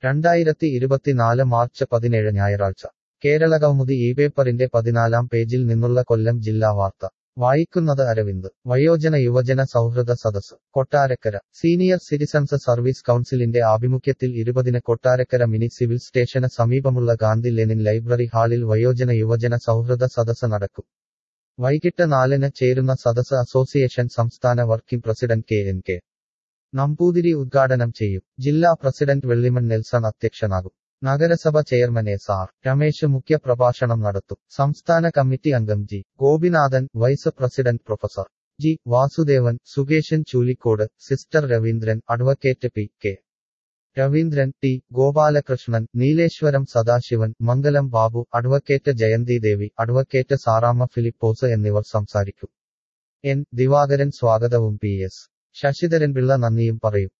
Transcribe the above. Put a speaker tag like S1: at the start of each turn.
S1: രണ്ടായിരത്തി ഇരുപത്തിനാല് മാർച്ച് പതിനേഴ് ഞായറാഴ്ച കേരളകൗമുദി ഈ പേപ്പറിന്റെ പതിനാലാം പേജിൽ നിന്നുള്ള കൊല്ലം ജില്ലാ വാർത്ത വായിക്കുന്നത് അരവിന്ദ് വയോജന യുവജന സൗഹൃദ സദസ് കൊട്ടാരക്കര സീനിയർ സിറ്റിസൺസ് സർവീസ് കൗൺസിലിന്റെ ആഭിമുഖ്യത്തിൽ ഇരുപതിന് കൊട്ടാരക്കര മിനി സിവിൽ സ്റ്റേഷന് സമീപമുള്ള ഗാന്ധി ലെനിൻ ലൈബ്രറി ഹാളിൽ വയോജന യുവജന സൗഹൃദ സദസ് നടക്കും വൈകിട്ട് നാലിന് ചേരുന്ന സദസ് അസോസിയേഷൻ സംസ്ഥാന working president K N K Namboothiri ഉദ്ഘാടനം ചെയ്യും ജില്ലാ പ്രസിഡന്റ് വെള്ളിമൺ നെൽസൺ അധ്യക്ഷനാകും നഗരസഭ ചെയർമാൻ എസ് ആർ രമേശ് മുഖ്യ പ്രഭാഷണം നടത്തും സംസ്ഥാന കമ്മിറ്റി അംഗം G Gopinathan vice president professor G Vasudevan Sukesan Choolikkode sister Raveendran advocate P K Raveendran T Gopalakrishnan Nileshwaram Sadasivan Mangalam Babu advocate Jayanthi Devi advocate Saramma Philippose എന്നിവർ സംസാരിക്കും എൻ ദിവാകരൻ സ്വാഗതവും പി എസ് ശശിധരൻ പിള്ള നന്ദിയും പറയും